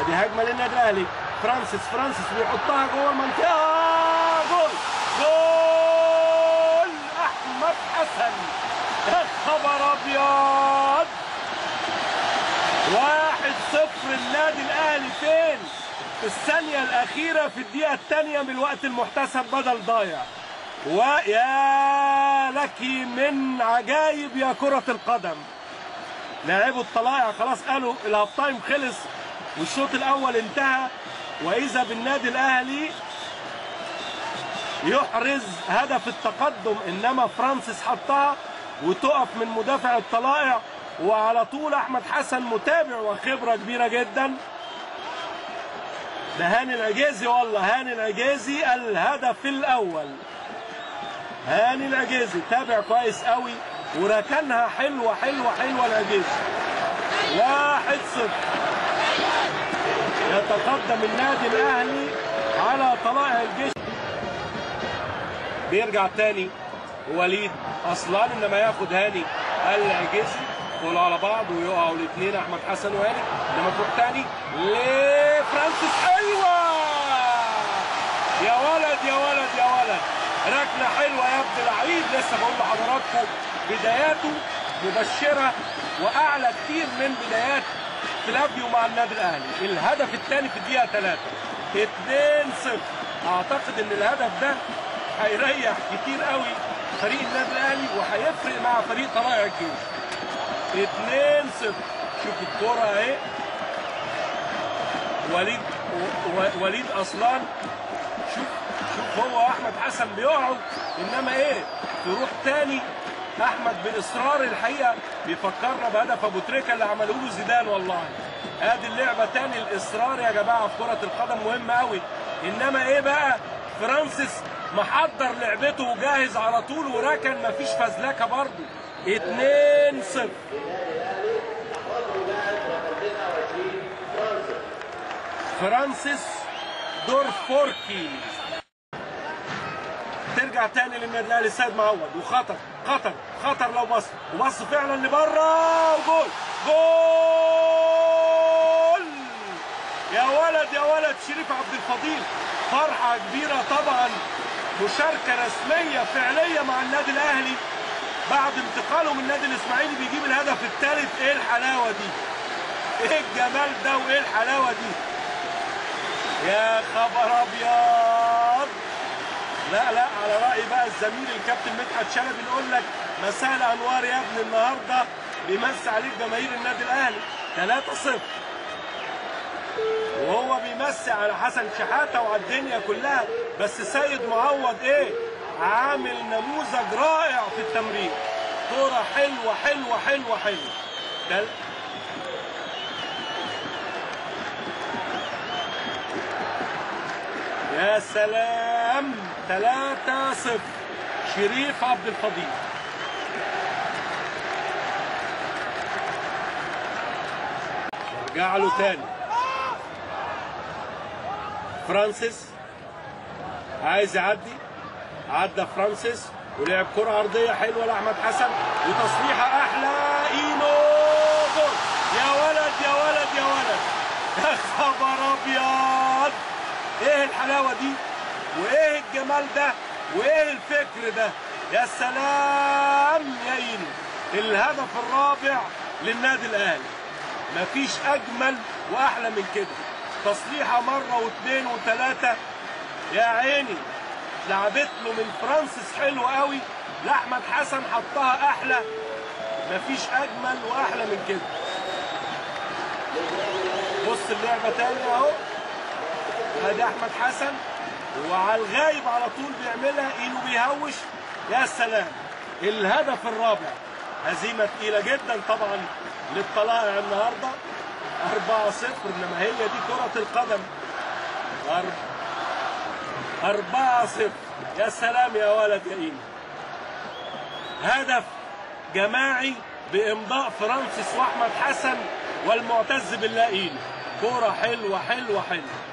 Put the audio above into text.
ادي هجمه للنادي الاهلي فرانسيس فرانسيس بيحطها جوه المنطقه جول جول احمد حسن يا خبر ابيض واحد صفر النادي الاهلي فين في الثانية الأخيرة في الدقيقة الثانية من الوقت المحتسب بدل ضايع ويا لك من عجائب يا كرة القدم لاعبوا الطلائع خلاص قالوا الهاف تايم خلص والشوط الأول انتهى وإذا بالنادي الأهلي يحرز هدف التقدم إنما فرانسيس حطها وتقف من مدافع الطلائع وعلى طول أحمد حسن متابع وخبرة كبيرة جدا ده هاني العجيزي والله هاني العجيزي الهدف الاول هاني العجيزي تابع كويس قوي وركنها حلوه حلوه حلوه العجيزي واحد صفر يتقدم النادي الاهلي على طلائع الجيش بيرجع تاني وليد اصلا انما ياخد هاني العجيزي يدخلوا على بعض ويقعوا الاثنين احمد حسن وهاني انما تروح تاني لفرانسيس حلوه يا ولد يا ولد يا ولد ركنه حلوه يا ابن العيد لسه بقول لحضراتكم بداياته مبشره واعلى كتير من بدايات فلافيو مع النادي الاهلي الهدف الثاني في الدقيقه 3 2-0 اعتقد ان الهدف ده هيريح كتير قوي فريق النادي الاهلي وهيفرق مع فريق طلائع الجيش 2-0 شوف الكرة اهي وليد و- وليد اصلان شوف شوف هو واحمد حسن بيقعوا انما ايه تروح تاني احمد باصرار الحقيقه بيفكرنا بهدف ابو تريكه اللي عمله له زيدان والله ادي اللعبه تاني الاصرار يا جماعه في كره القدم مهم قوي انما ايه بقى فرانسيس محضر لعبته وجاهز على طول وركن مفيش فزلكه برضه 2 0 فرانسيس دور فوركي ترجع تاني للنادي الاهلي سيد معوض وخطر خطر خطر لو بص وبص فعلا لبره وجول جول يا ولد يا ولد شريف عبد الفضيل فرحه كبيره طبعا مشاركه رسميه فعليه مع النادي الاهلي بعد انتقاله من النادي الاسماعيلي بيجيب الهدف الثالث ايه الحلاوه دي ايه الجمال ده وايه الحلاوه دي يا خبر ابيض لا لا على راي بقى الزميل الكابتن مدحت شلبي نقول لك مساء الانوار يا ابني النهارده بيمسي عليك جماهير النادي الاهلي 3-0 وهو بيمسي على حسن شحاته وعلى الدنيا كلها بس سيد معوض ايه عامل نموذج رائع في التمرين كرة حلوة حلوة حلوة حلوة ده يا سلام 3 0 شريف عبد الفضيل رجع له تاني فرانسيس عايز يعدي عدى فرانسيس ولعب كرة عرضية حلوة لأحمد حسن وتصليحة أحلى إينو جول يا ولد يا ولد يا ولد يا خبر أبيض إيه الحلاوة دي وإيه الجمال ده وإيه الفكر ده يا سلام يا إينو الهدف الرابع للنادي الأهلي مفيش أجمل وأحلى من كده تصليحة مرة واثنين وثلاثة يا عيني لعبت له من فرانسيس حلو قوي لاحمد حسن حطها احلى مفيش اجمل واحلى من كده بص اللعبه تاني اهو ادي احمد حسن وعلى الغايب على طول بيعملها اينو بيهوش يا سلام الهدف الرابع هزيمه تقيله جدا طبعا للطلائع النهارده 4 0 انما هي دي كره القدم أربعة صفر يا سلام يا ولد يا إيمي هدف جماعي بإمضاء فرانسيس وأحمد حسن والمعتز بالله إيمي كورة حلوة حلوة حلوة